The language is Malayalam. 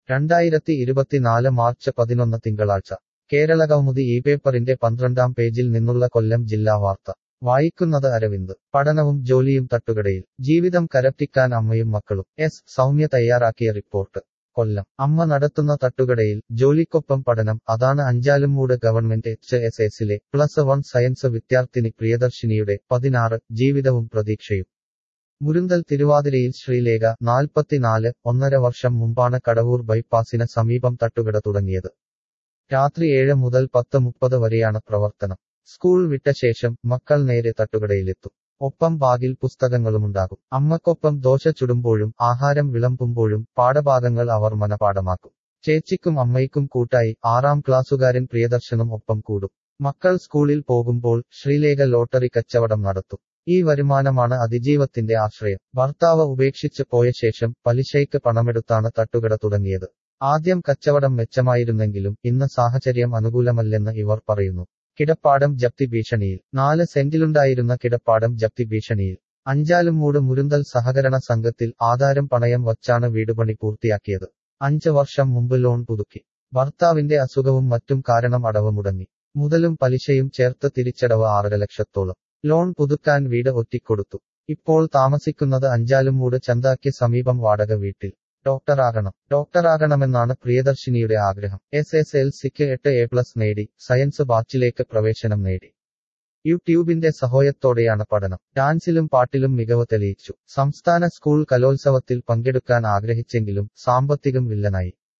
രണ്ടായിരത്തി ഇരുപത്തിനാല് മാർച്ച് പതിനൊന്ന് തിങ്കളാഴ്ച കേരള കൗമുദി ഈ പേപ്പറിന്റെ പന്ത്രണ്ടാം പേജിൽ നിന്നുള്ള കൊല്ലം ജില്ലാ വാർത്ത വായിക്കുന്നത് അരവിന്ദ് പഠനവും ജോലിയും തട്ടുകടയിൽ ജീവിതം കരപ്റ്റിക്കാൻ അമ്മയും മക്കളും എസ് സൗമ്യ തയ്യാറാക്കിയ റിപ്പോർട്ട് കൊല്ലം അമ്മ നടത്തുന്ന തട്ടുകടയിൽ ജോലിക്കൊപ്പം പഠനം അതാണ് അഞ്ചാലുമൂട് ഗവൺമെന്റ് എച്ച് എസ് എസിലെ പ്ലസ് വൺ സയൻസ് വിദ്യാർത്ഥിനി പ്രിയദർശിനിയുടെ പതിനാറ് ജീവിതവും പ്രതീക്ഷയും മുരുന്തൽ തിരുവാതിരയിൽ ശ്രീലേഖ നാൽപ്പത്തിനാല് ഒന്നര വർഷം മുമ്പാണ് കടവൂർ ബൈപ്പാസിന് സമീപം തട്ടുകട തുടങ്ങിയത് രാത്രി ഏഴ് മുതൽ പത്ത് മുപ്പത് വരെയാണ് പ്രവർത്തനം സ്കൂൾ വിട്ട ശേഷം മക്കൾ നേരെ തട്ടുകടയിലെത്തും ഒപ്പം ബാഗിൽ പുസ്തകങ്ങളുമുണ്ടാകും അമ്മക്കൊപ്പം ദോശ ചുടുമ്പോഴും ആഹാരം വിളമ്പുമ്പോഴും പാഠഭാഗങ്ങൾ അവർ മനപാഠമാക്കും ചേച്ചിക്കും അമ്മയ്ക്കും കൂട്ടായി ആറാം ക്ലാസ്സുകാരൻ പ്രിയദർശനും ഒപ്പം കൂടും മക്കൾ സ്കൂളിൽ പോകുമ്പോൾ ശ്രീലേഖ ലോട്ടറി കച്ചവടം നടത്തും ഈ വരുമാനമാണ് അതിജീവത്തിന്റെ ആശ്രയം ഭർത്താവ് ഉപേക്ഷിച്ച് പോയ ശേഷം പലിശയ്ക്ക് പണമെടുത്താണ് തട്ടുകട തുടങ്ങിയത് ആദ്യം കച്ചവടം മെച്ചമായിരുന്നെങ്കിലും ഇന്ന് സാഹചര്യം അനുകൂലമല്ലെന്ന് ഇവർ പറയുന്നു കിടപ്പാടം ജപ്തി ഭീഷണിയിൽ നാല് സെന്റിലുണ്ടായിരുന്ന കിടപ്പാടം ജപ്തി ഭീഷണിയിൽ അഞ്ചാലുമൂട് മുരുന്തൽ സഹകരണ സംഘത്തിൽ ആധാരം പണയം വച്ചാണ് വീടുപണി പൂർത്തിയാക്കിയത് അഞ്ച് വർഷം മുമ്പ് ലോൺ പുതുക്കി ഭർത്താവിന്റെ അസുഖവും മറ്റും കാരണം അടവ് മുടങ്ങി മുതലും പലിശയും ചേർത്ത് തിരിച്ചടവ് ആറര ലക്ഷത്തോളം ലോൺ പുതുക്കാൻ വീട് ഒറ്റിക്കൊടുത്തു ഇപ്പോൾ താമസിക്കുന്നത് അഞ്ചാലുമൂട് ചന്താക്ക് സമീപം വാടക വീട്ടിൽ ഡോക്ടറാകണം ഡോക്ടറാകണമെന്നാണ് പ്രിയദർശിനിയുടെ ആഗ്രഹം എസ് എസ് എൽ സിക്ക് എട്ട് എ പ്ലസ് നേടി സയൻസ് ബാച്ചിലേക്ക് പ്രവേശനം നേടി യൂട്യൂബിന്റെ സഹായത്തോടെയാണ് പഠനം ഡാൻസിലും പാട്ടിലും മികവ് തെളിയിച്ചു സംസ്ഥാന സ്കൂൾ കലോത്സവത്തിൽ പങ്കെടുക്കാൻ ആഗ്രഹിച്ചെങ്കിലും സാമ്പത്തികം വില്ലനായി